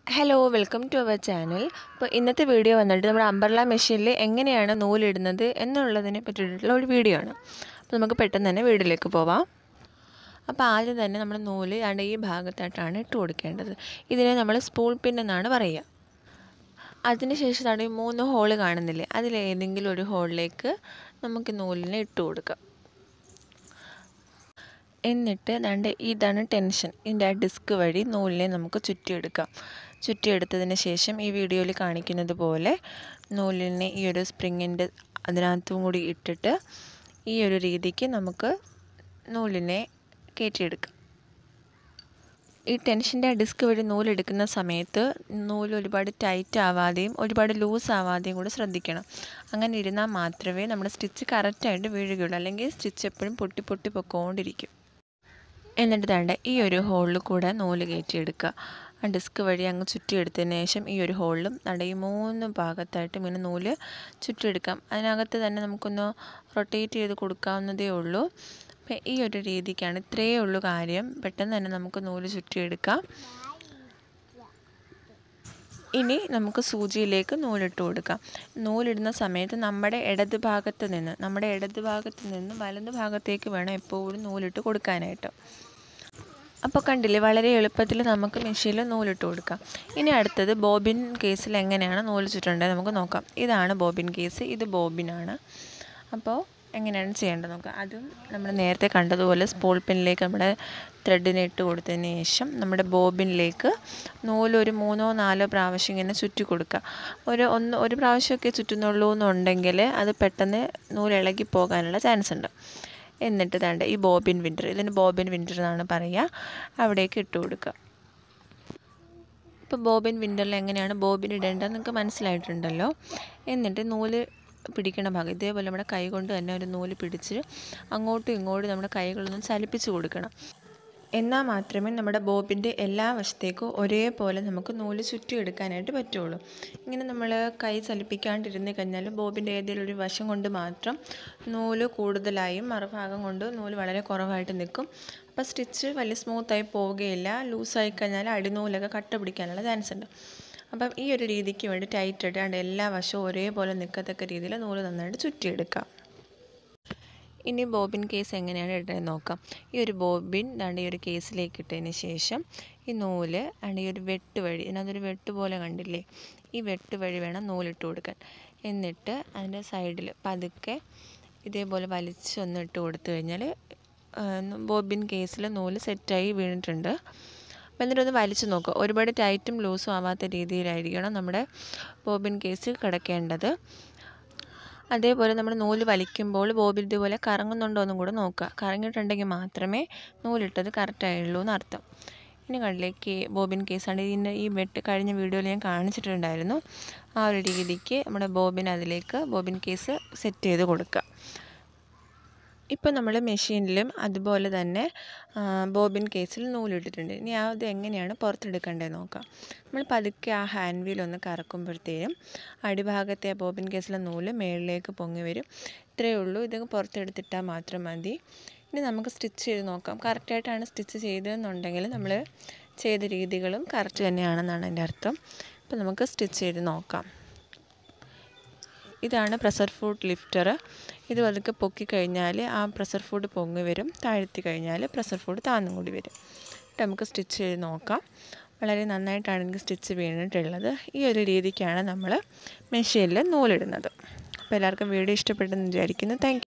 hello welcome to our channel അപ്പോൾ ഇന്നത്തെ video വന്നിട്ട് നമ്മുടെ അംബർല മെഷീനിൽ എങ്ങനെയാണ് നൂലിടുന്നത് എന്നുള്ളതിനെ പറ്റിയിട്ടുള്ള ഒരു വീഡിയോ ആണ് അപ്പോൾ നമുക്ക് പെട്ടെന്ന് തന്നെ വീഡിയോയിലേക്ക് പോവാം അപ്പോൾ ആദ്യം തന്നെ നമ്മൾ നൂല് അതിൻ്റെ ഈ ഭാഗത്തായിട്ടാണ് ഇട്ട് കൊടുക്കേണ്ടത് ഇതിനെ നമ്മൾ സ്പൂൾ പിൻ എന്നാണ് പറയുക അതിനുശേഷം അവിടെ ഈ മൂന്ന് ഹോള് കാണുന്നില്ലേ അതിലേതെങ്കിലും ഒരു ഹോളിലേക്ക് നമുക്ക് നൂലിനെ ഇട്ട് കൊടുക്കാം എന്നിട്ട് ദാണ്ട് ഇതാണ് ടെൻഷൻ ഇതിൻ്റെ ആ ഡിസ്ക് വഴി നൂലിനെ നമുക്ക് ചുറ്റിയെടുക്കാം ചുറ്റിയെടുത്തതിന് ശേഷം ഈ വീഡിയോയിൽ കാണിക്കുന്നത് പോലെ നൂലിനെ ഈ ഒരു സ്പ്രിങ്ങിൻ്റെ അതിനകത്തും കൂടി ഇട്ടിട്ട് ഈ ഒരു രീതിക്ക് നമുക്ക് നൂലിനെ കയറ്റിയെടുക്കാം ഈ ടെൻഷൻ്റെ ആ ഡിസ്ക് വഴി നൂലെടുക്കുന്ന സമയത്ത് നൂല് ഒരുപാട് ടൈറ്റ് ആവാതെയും ഒരുപാട് ലൂസ് ആവാതെയും കൂടെ ശ്രദ്ധിക്കണം അങ്ങനെ ഇരുന്നാൽ മാത്രമേ നമ്മുടെ സ്റ്റിച്ച് കറക്റ്റായിട്ട് വീഴുകയുള്ളൂ അല്ലെങ്കിൽ സ്റ്റിച്ച് എപ്പോഴും പൊട്ടി പൊട്ടി പൊക്കോണ്ടിരിക്കും എന്നിട്ട് വേണ്ട ഈ ഒരു ഹോളിൽ കൂടെ നൂല് കയറ്റിയെടുക്കുക ആ ഡിസ്ക് വഴി അങ്ങ് ചുറ്റിയെടുത്തതിന് ശേഷം ഈ ഒരു ഹോളിലും നമ്മുടെ ഈ മൂന്ന് ഭാഗത്തായിട്ട് ഇങ്ങനെ നൂല് ചുറ്റിയെടുക്കാം അതിനകത്ത് തന്നെ നമുക്കൊന്ന് റൊട്ടേറ്റ് ചെയ്ത് കൊടുക്കാവുന്നതേ ഉള്ളൂ അപ്പം ഈ ഒരു രീതിക്കാണ് ഇത്രയേ ഉള്ളൂ കാര്യം പെട്ടെന്ന് തന്നെ നമുക്ക് നൂല് ചുറ്റിയെടുക്കാം ഇനി നമുക്ക് സൂചിയിലേക്ക് നൂലിട്ട് കൊടുക്കാം നൂലിടുന്ന സമയത്ത് നമ്മുടെ ഇടത് ഭാഗത്ത് നിന്ന് നമ്മുടെ ഇടത് ഭാഗത്ത് നിന്ന് വലത് ഭാഗത്തേക്ക് വേണം എപ്പോഴും നൂലിട്ട് കൊടുക്കാനായിട്ട് അപ്പോൾ കണ്ടില്ലേ വളരെ എളുപ്പത്തിൽ നമുക്ക് മെഷീനിൽ നൂലിട്ട് കൊടുക്കാം ഇനി അടുത്തത് ബോബിൻ കേസിൽ എങ്ങനെയാണ് നൂല് ചുറ്റേണ്ടത് നമുക്ക് നോക്കാം ഇതാണ് ബോബിൻ കേസ് ഇത് ബോബിനാണ് അപ്പോൾ എങ്ങനെയാണ് ചെയ്യേണ്ടത് നോക്കാം അതും നമ്മൾ നേരത്തെ കണ്ടതുപോലെ സ്പോൾ പിന്നിലേക്ക് നമ്മുടെ ത്രെഡിനെ ഇട്ട് കൊടുത്തതിന് ശേഷം നമ്മുടെ ബോബിനിലേക്ക് നൂല് ഒരു മൂന്നോ നാലോ പ്രാവശ്യം ഇങ്ങനെ ചുറ്റി കൊടുക്കുക ഒരു ഒന്ന് ഒരു പ്രാവശ്യമൊക്കെ ചുറ്റുന്നുള്ളൂ എന്നുണ്ടെങ്കിൽ അത് പെട്ടെന്ന് നൂല് ഇളകി പോകാനുള്ള ചാൻസ് ഉണ്ട് എന്നിട്ട് തേണ്ട ഈ ബോബിൻ വിൻ്റർ ഇതിന് ബോബിൻ വിൻ്റർ എന്നാണ് പറയുക അവിടേക്ക് ഇട്ട് കൊടുക്കുക ഇപ്പോൾ ബോബിൻ വിൻ്ററിൽ എങ്ങനെയാണ് ബോബിൻ ഇടേണ്ടത് നിങ്ങൾക്ക് മനസ്സിലായിട്ടുണ്ടല്ലോ എന്നിട്ട് നൂല് പിടിക്കണ ഭാഗം ഇതേപോലെ നമ്മുടെ കൈ കൊണ്ട് തന്നെ ഒരു നൂല് പിടിച്ച് അങ്ങോട്ടും ഇങ്ങോട്ടും നമ്മുടെ കൈകളൊന്നും ചലിപ്പിച്ച് കൊടുക്കണം എന്നാൽ മാത്രമേ നമ്മുടെ ബോബിൻ്റെ എല്ലാ വശത്തേക്കും ഒരേപോലെ നമുക്ക് നൂല് ചുറ്റിയെടുക്കാനായിട്ട് പറ്റുള്ളൂ ഇങ്ങനെ നമ്മൾ കൈ ചലിപ്പിക്കാണ്ടിരുന്ന് കഴിഞ്ഞാൽ ബോബിൻ്റെ ഏതെങ്കിലും ഒരു വശം കൊണ്ട് മാത്രം നൂല് കൂടുതലായും മറുഭാഗം കൊണ്ട് നൂല് വളരെ കുറവായിട്ട് നിൽക്കും അപ്പോൾ സ്റ്റിച്ച് വലിയ സ്മൂത്തായി പോവുകയില്ല ലൂസായി കഴിഞ്ഞാൽ അടിനൂലൊക്കെ കട്ട പിടിക്കാനുള്ള ചാൻസ് ഉണ്ട് അപ്പം ഈ ഒരു രീതിക്ക് വേണ്ടി ടൈറ്റ് ഇടാണ്ട് എല്ലാ വശവും ഒരേപോലെ നിൽക്കത്തക്ക രീതിയിൽ നൂല് നന്നായിട്ട് ചുറ്റിയെടുക്കാം ഇനി ബോബിൻ കേസ് എങ്ങനെയാണ് ഇടുന്നത് നോക്കാം ഈ ഒരു ബോബിൻ ദാണ്ട് ഈ ഒരു കേസിലേക്ക് ഇട്ടതിന് ശേഷം ഈ നൂല് ദാണ്ട് ഈ ഒരു വെട്ട് വഴി ഇതിനകത്തൊരു വെട്ട് പോലെ കണ്ടില്ലേ ഈ വെട്ട് വഴി വേണം നൂലിട്ട് കൊടുക്കാൻ എന്നിട്ട് അതിൻ്റെ സൈഡിൽ പതുക്കെ ഇതേപോലെ വലിച്ചൊന്ന് ഇട്ട് കൊടുത്തു കഴിഞ്ഞാൽ ബോബിൻ കേസിൽ നൂല് സെറ്റായി വീണിട്ടുണ്ട് അപ്പോൾ എന്നിട്ട് ഒന്ന് വലിച്ചു നോക്കുക ഒരുപാട് ടൈറ്റും ലൂസും ആവാത്ത രീതിയിലായിരിക്കണം നമ്മുടെ ബോബിൻ കേസ് കിടക്കേണ്ടത് അതേപോലെ നമ്മൾ നൂല് വലിക്കുമ്പോൾ ബോബിൻ ഇതുപോലെ കറങ്ങുന്നുണ്ടോ എന്നും കൂടെ നോക്കുക കറങ്ങിയിട്ടുണ്ടെങ്കിൽ മാത്രമേ നൂലിട്ടത് കറക്റ്റായുള്ളൂ എന്നർത്ഥം ഇനി കണ്ടിലേക്ക് ബോബിൻ കേസാണ് ഇതിൻ്റെ ഈ വെട്ട് കഴിഞ്ഞ വീഡിയോയിൽ ഞാൻ കാണിച്ചിട്ടുണ്ടായിരുന്നു ആ ഒരു രീതിക്ക് നമ്മുടെ ബോബിൻ അതിലേക്ക് ബോബിൻ കേസ് സെറ്റ് ചെയ്ത് കൊടുക്കുക ഇപ്പോൾ നമ്മൾ മെഷീനിലും അതുപോലെ തന്നെ ബോബിൻ കേസിൽ നൂലിട്ടിട്ടുണ്ട് ഇനി അത് എങ്ങനെയാണ് പുറത്തെടുക്കേണ്ടത് നോക്കാം നമ്മൾ പതുക്കെ ആ ഹാൻഡ് വീൽ ഒന്ന് കറക്കുമ്പോഴത്തേനും അടിഭാഗത്തെ ആ ബോബിൻ കേസിലെ നൂല് മേളിലേക്ക് പൊങ്ങി വരും ഇത്രയേ ഉള്ളൂ ഇത് പുറത്തെടുത്തിട്ടാൽ മാത്രം മതി ഇനി നമുക്ക് സ്റ്റിച്ച് ചെയ്ത് നോക്കാം കറക്റ്റായിട്ടാണ് സ്റ്റിച്ച് ചെയ്തതെന്നുണ്ടെങ്കിൽ നമ്മൾ ചെയ്ത രീതികളും കറക്റ്റ് തന്നെയാണെന്നാണ് എൻ്റെ അർത്ഥം ഇപ്പോൾ നമുക്ക് സ്റ്റിച്ച് ചെയ്ത് നോക്കാം ഇതാണ് പ്രഷർ ഫുഡ് ലിഫ്റ്റർ ഇത് പതുക്കെ പൊക്കി കഴിഞ്ഞാൽ ആ പ്രഷർ ഫുഡ് പൊങ്ങി വരും താഴ്ത്തി കഴിഞ്ഞാൽ പ്രഷർ ഫുഡ് താന്നും കൂടി വരും നമുക്ക് സ്റ്റിച്ച് ചെയ്ത് നോക്കാം വളരെ നന്നായിട്ടാണ് എനിക്ക് സ്റ്റിച്ച് വീണിട്ടുള്ളത് ഈ ഒരു രീതിക്കാണ് നമ്മൾ മെഷീനിൽ നൂലിടുന്നത് അപ്പോൾ എല്ലാവർക്കും വീഡിയോ ഇഷ്ടപ്പെട്ടെന്ന് വിചാരിക്കുന്നു താങ്ക്